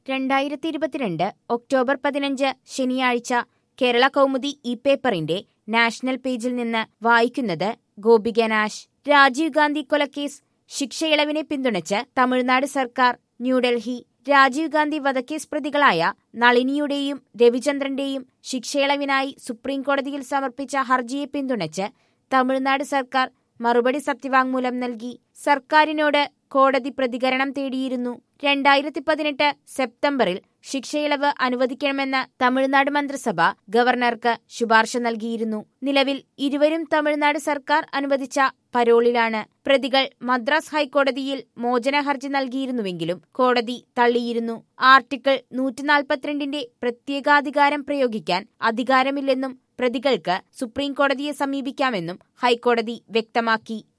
രണ്ടായിരത്തി ഇരുപത്തിരണ്ട് ഒക്ടോബർ പതിനഞ്ച് ശനിയാഴ്ച കേരള കൗമുദി ഇ പേപ്പറിന്റെ നാഷണൽ പേജിൽ നിന്ന് വായിക്കുന്നത് ഗോപിക നാഷ് രാജീവ് ഗാന്ധി കൊലക്കേസ് ശിക്ഷയിളവിനെ പിന്തുണച്ച് തമിഴ്നാട് സർക്കാർ ന്യൂഡൽഹി രാജീവ് ഗാന്ധി വധക്കേസ് പ്രതികളായ നളിനിയുടെയും രവിചന്ദ്രന്റെയും ശിക്ഷയിളവിനായി സുപ്രീംകോടതിയിൽ സമർപ്പിച്ച ഹർജിയെ പിന്തുണച്ച് തമിഴ്നാട് സർക്കാർ മറുപടി സത്യവാങ്മൂലം നൽകി സർക്കാരിനോട് കോടതി പ്രതികരണം തേടിയിരുന്നു രണ്ടായിരത്തി പതിനെട്ട് സെപ്റ്റംബറിൽ ശിക്ഷയിളവ് അനുവദിക്കണമെന്ന് തമിഴ്നാട് മന്ത്രിസഭ ഗവർണർക്ക് ശുപാർശ നൽകിയിരുന്നു നിലവിൽ ഇരുവരും തമിഴ്നാട് സർക്കാർ അനുവദിച്ച പരോളിലാണ് പ്രതികൾ മദ്രാസ് ഹൈക്കോടതിയിൽ മോചന ഹർജി നൽകിയിരുന്നുവെങ്കിലും കോടതി തള്ളിയിരുന്നു ആർട്ടിക്കിൾ നൂറ്റിനാൽപ്പത്തിരണ്ടിന്റെ പ്രത്യേകാധികാരം പ്രയോഗിക്കാൻ അധികാരമില്ലെന്നും പ്രതികൾക്ക് സുപ്രീംകോടതിയെ സമീപിക്കാമെന്നും ഹൈക്കോടതി വ്യക്തമാക്കി